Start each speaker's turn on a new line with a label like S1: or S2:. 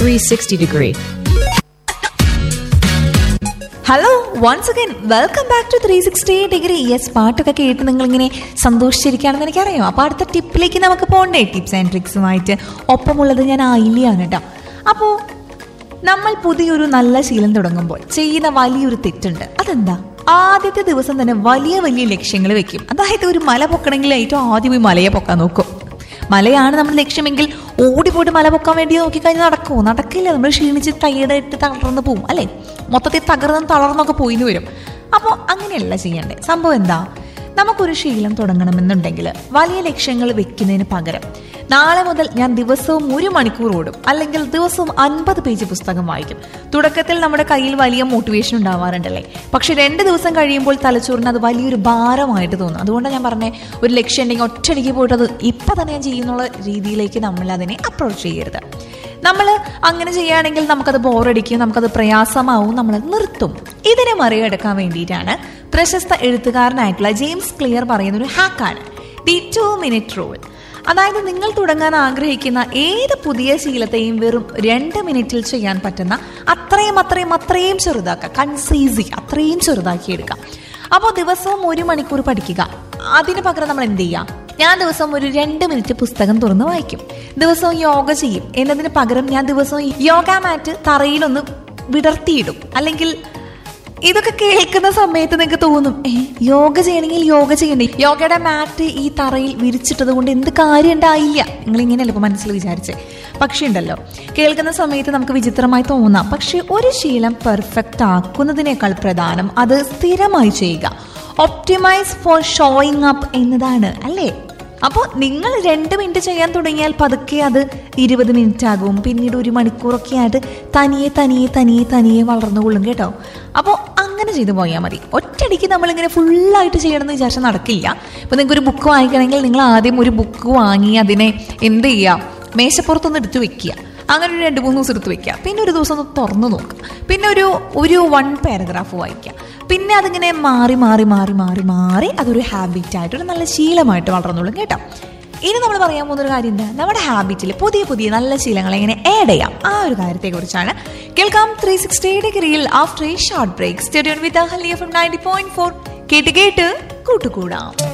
S1: 360 degree.
S2: Hello once again welcome back to three sixty degree yes പാട്ടൊക്കെ കേട്ട് നിങ്ങളിങ്ങനെ സന്തോഷിച്ചിരിക്കുകയാണെന്ന് എനിക്കറിയാം അപ്പോൾ അടുത്ത ടിപ്പിലേക്ക് നമുക്ക് പോകണ്ടേ ടിപ്സ് ആൻഡ് ട്രിക്സുമായിട്ട് ഒപ്പമുള്ളത് ഞാൻ ആയില്ലാണ് കേട്ടോ അപ്പോൾ നമ്മൾ പുതിയൊരു നല്ല ശീലം തുടങ്ങുമ്പോൾ ചെയ്യുന്ന വലിയൊരു തെറ്റുണ്ട് അതെന്താ ആദ്യത്തെ ദിവസം തന്നെ വലിയ വലിയ ലക്ഷ്യങ്ങൾ വെക്കും അതായത് ഒരു മല പൊക്കണമെങ്കിൽ ഏറ്റവും ആദ്യം ഈ മലയെ പൊക്കാൻ നോക്കും മലയാണ് നമ്മുടെ ലക്ഷ്യമെങ്കിൽ ഓടിപ്പോയിട്ട് മല പൊക്കാൻ വേണ്ടി നോക്കിക്കഴിഞ്ഞാൽ നടക്കുമോ നടക്കില്ല നമ്മൾ ക്ഷീണിച്ച് ടയേർഡായിട്ട് തളർന്ന് പോവും അല്ലേ മൊത്തത്തിൽ തകർന്നും തളർന്നൊക്കെ പോയിന്ന് വരും അപ്പോൾ അങ്ങനെയല്ല ചെയ്യണ്ടേ സംഭവം എന്താ നമുക്കൊരു ശീലം തുടങ്ങണമെന്നുണ്ടെങ്കിൽ വലിയ ലക്ഷ്യങ്ങൾ വെക്കുന്നതിന് പകരം നാളെ മുതൽ ഞാൻ ദിവസവും ഒരു മണിക്കൂർ ഓടും അല്ലെങ്കിൽ ദിവസവും അൻപത് പേജ് പുസ്തകം വായിക്കും തുടക്കത്തിൽ നമ്മുടെ കയ്യിൽ വലിയ മോട്ടിവേഷൻ ഉണ്ടാവാറുണ്ടല്ലേ പക്ഷെ രണ്ട് ദിവസം കഴിയുമ്പോൾ തലച്ചോറിന് അത് വലിയൊരു ഭാരമായിട്ട് തോന്നും അതുകൊണ്ടാണ് ഞാൻ പറഞ്ഞേ ഒരു ലക്ഷ്യം ഉണ്ടെങ്കിൽ ഒറ്റയടിക്ക് പോയിട്ട് അത് ഇപ്പം തന്നെ ഞാൻ ചെയ്യുന്നുള്ള രീതിയിലേക്ക് നമ്മൾ അതിനെ അപ്രോച്ച് ചെയ്യരുത് നമ്മൾ അങ്ങനെ ചെയ്യുകയാണെങ്കിൽ നമുക്കത് ബോറടിക്കും നമുക്കത് പ്രയാസമാവും നമ്മൾ നിർത്തും ഇതിനെ മറികടക്കാൻ വേണ്ടിയിട്ടാണ് പ്രശസ്ത എഴുത്തുകാരനായിട്ടുള്ള ജെയിംസ് ക്ലിയർ പറയുന്ന ഒരു ഹാക്കാണ് ദി ടു മിനിറ്റ് റൂൾ അതായത് നിങ്ങൾ തുടങ്ങാൻ ആഗ്രഹിക്കുന്ന ഏത് പുതിയ ശീലത്തെയും വെറും രണ്ട് മിനിറ്റിൽ ചെയ്യാൻ പറ്റുന്ന അത്രയും അത്രയും അത്രയും ചെറുതാക്കുക കൺസൈസി അത്രയും ചെറുതാക്കി എടുക്കാം അപ്പോൾ ദിവസവും ഒരു മണിക്കൂർ പഠിക്കുക അതിന് പകരം നമ്മൾ എന്ത് ചെയ്യാം ഞാൻ ദിവസം ഒരു രണ്ട് മിനിറ്റ് പുസ്തകം തുറന്ന് വായിക്കും ദിവസവും യോഗ ചെയ്യും എന്നതിന് പകരം ഞാൻ ദിവസവും യോഗ മാറ്റ് തറയിലൊന്ന് വിടർത്തിയിടും അല്ലെങ്കിൽ ഇതൊക്കെ കേൾക്കുന്ന സമയത്ത് നിങ്ങൾക്ക് തോന്നും ഏ യോഗ ചെയ്യണമെങ്കിൽ യോഗ ചെയ്യണ്ടേ യോഗയുടെ മാറ്റ് ഈ തറയിൽ വിരിച്ചിട്ടത് കൊണ്ട് എന്ത് കാര്യം ഉണ്ടായില്ല നിങ്ങൾ ഇങ്ങനെയല്ല ഇപ്പൊ മനസ്സിൽ വിചാരിച്ചേ പക്ഷേ ഉണ്ടല്ലോ കേൾക്കുന്ന സമയത്ത് നമുക്ക് വിചിത്രമായി തോന്നാം പക്ഷെ ഒരു ശീലം പെർഫെക്റ്റ് ആക്കുന്നതിനേക്കാൾ പ്രധാനം അത് സ്ഥിരമായി ചെയ്യുക ഒപ്റ്റിമൈസ് ഫോർ ഷോയിങ് അപ്പ് എന്നതാണ് അല്ലേ അപ്പോൾ നിങ്ങൾ രണ്ട് മിനിറ്റ് ചെയ്യാൻ തുടങ്ങിയാൽ പതുക്കെ അത് ഇരുപത് മിനിറ്റ് ആകും പിന്നീട് ഒരു മണിക്കൂറൊക്കെ ആയിട്ട് തനിയെ തനിയെ തനിയെ തനിയെ വളർന്നുകൊള്ളും കേട്ടോ അപ്പോൾ അങ്ങനെ ചെയ്തു പോയാൽ മതി ഒറ്റയടിക്ക് നമ്മളിങ്ങനെ ഫുള്ളായിട്ട് ചെയ്യണമെന്ന് വിചാരിച്ചാൽ നടക്കില്ല ഇപ്പോൾ നിങ്ങൾക്ക് ഒരു ബുക്ക് വാങ്ങിക്കണമെങ്കിൽ നിങ്ങൾ ആദ്യം ഒരു ബുക്ക് വാങ്ങി അതിനെ എന്ത് ചെയ്യുക മേശപ്പുറത്തൊന്ന് എടുത്ത് വെക്കുക അങ്ങനെ ഒരു രണ്ട് മൂന്ന് ദിവസം എടുത്ത് വെക്കുക പിന്നെ ഒരു ദിവസം ഒന്ന് തുറന്നു നോക്കുക പിന്നെ ഒരു ഒരു വൺ പാരഗ്രാഫ് വായിക്കുക പിന്നെ അതിങ്ങനെ മാറി മാറി മാറി മാറി മാറി അതൊരു ഹാബിറ്റ് ആയിട്ട് ഒരു നല്ല ശീലമായിട്ട് വളർന്നോളും കേട്ടോ ഇനി നമ്മൾ പറയാൻ പോകുന്ന ഒരു കാര്യം എന്താ നമ്മുടെ ഹാബിറ്റിൽ പുതിയ പുതിയ നല്ല ശീലങ്ങൾ എങ്ങനെ ആഡ് ചെയ്യാം ആ ഒരു കാര്യത്തെക്കുറിച്ചാണ് കേൾക്കാം ത്രീ സിക്സ്റ്റി ഡിഗ്രിയിൽ after a short break stadium with Haliya from ninety point four കേട്ട് കേട്ട് കൂട്ടുകൂടാം